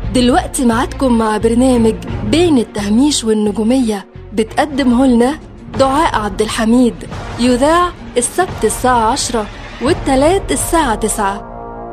دلوقتي معادكم مع برنامج بين التهميش والنجومية بتقدمه لنا دعاء عبد الحميد يذاع السبت الساعة عشرة والتلات الساعة تسعة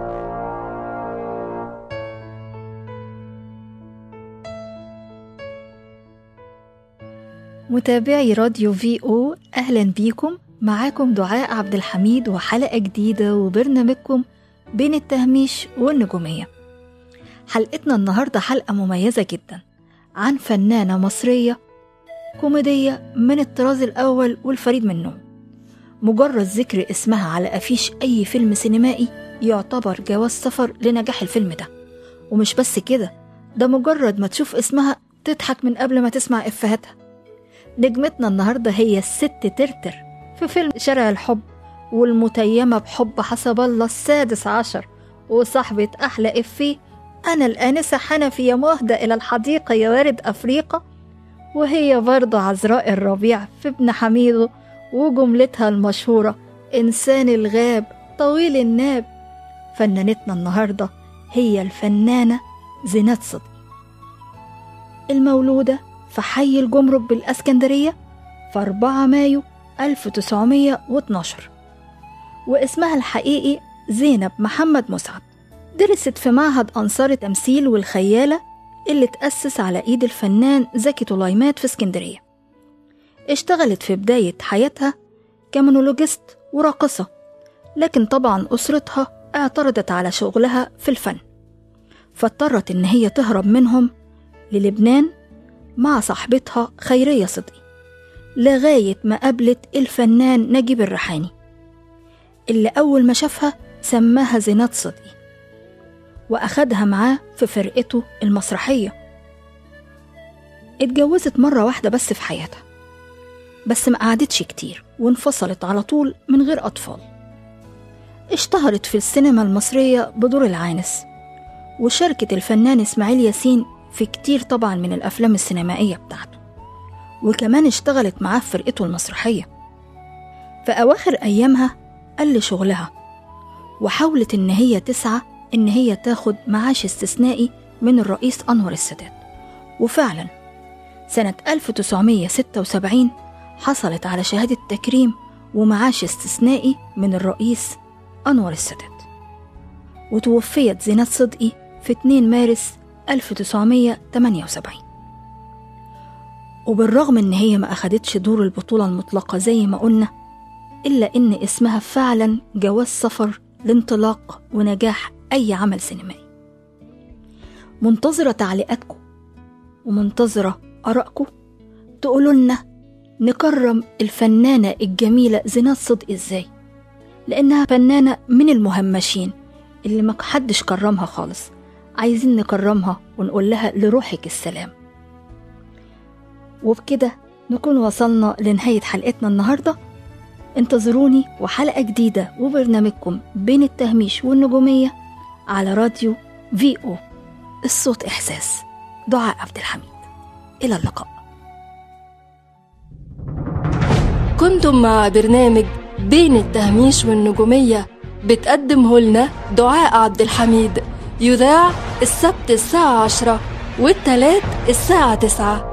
متابعي راديو في او اهلا بيكم معاكم دعاء عبد الحميد وحلقه جديده وبرنامجكم بين التهميش والنجوميه حلقتنا النهارده حلقه مميزه جدا عن فنانه مصريه كوميديه من الطراز الاول والفريد من نوعه مجرد ذكر اسمها على افيش اي فيلم سينمائي يعتبر جواز سفر لنجاح الفيلم ده ومش بس كده ده مجرد ما تشوف اسمها تضحك من قبل ما تسمع افهاتها نجمتنا النهاردة هي الست ترتر في فيلم شارع الحب والمتيمة بحب حسب الله السادس عشر وصاحبة أحلى إفيه أنا الآنسة حنفي يا مهدى إلى الحديقة يا وارد أفريقا وهي برضه عذراء الربيع في ابن حميدو وجملتها المشهورة إنسان الغاب طويل الناب فنانتنا النهاردة هي الفنانة زينات صدقي المولودة في حي الجمرك بالأسكندرية في 4 مايو 1912 واسمها الحقيقي زينب محمد مسعد درست في معهد أنصار تمثيل والخيالة اللي تأسس على إيد الفنان زكي طليمات في اسكندرية اشتغلت في بداية حياتها كمونولوجيست وراقصة لكن طبعا أسرتها اعترضت على شغلها في الفن فاضطرت إن هي تهرب منهم للبنان مع صاحبتها خيرية صدقي لغاية ما قابلت الفنان نجيب الريحاني اللي أول ما شافها سماها زينات صدقي وأخدها معاه في فرقته المسرحية اتجوزت مرة واحدة بس في حياتها بس ما قعدتش كتير وانفصلت على طول من غير أطفال اشتهرت في السينما المصرية بدور العانس وشاركت الفنان إسماعيل ياسين في كتير طبعا من الأفلام السينمائية بتاعته وكمان اشتغلت معاه في فرقته المسرحية في أواخر أيامها قل شغلها وحاولت إن هي تسعى إن هي تاخد معاش استثنائي من الرئيس أنور السادات وفعلا سنة 1976 حصلت على شهادة تكريم ومعاش استثنائي من الرئيس أنور السادات وتوفيت زينات صدقي في 2 مارس 1978 وبالرغم إن هي ما أخدتش دور البطولة المطلقة زي ما قلنا إلا إن اسمها فعلا جواز سفر لانطلاق ونجاح أي عمل سينمائي منتظرة تعليقاتكم ومنتظرة آرائكم تقولوا لنا نكرم الفنانة الجميلة زينات صدقي إزاي لأنها فنانة من المهمشين اللي ما حدش كرمها خالص عايزين نكرمها ونقول لها لروحك السلام وبكده نكون وصلنا لنهاية حلقتنا النهاردة انتظروني وحلقة جديدة وبرنامجكم بين التهميش والنجومية على راديو في او الصوت إحساس دعاء عبد الحميد إلى اللقاء كنتم مع برنامج بين التهميش والنجومية بتقدمه لنا دعاء عبد الحميد يذاع السبت الساعة عشرة والتلات الساعة تسعة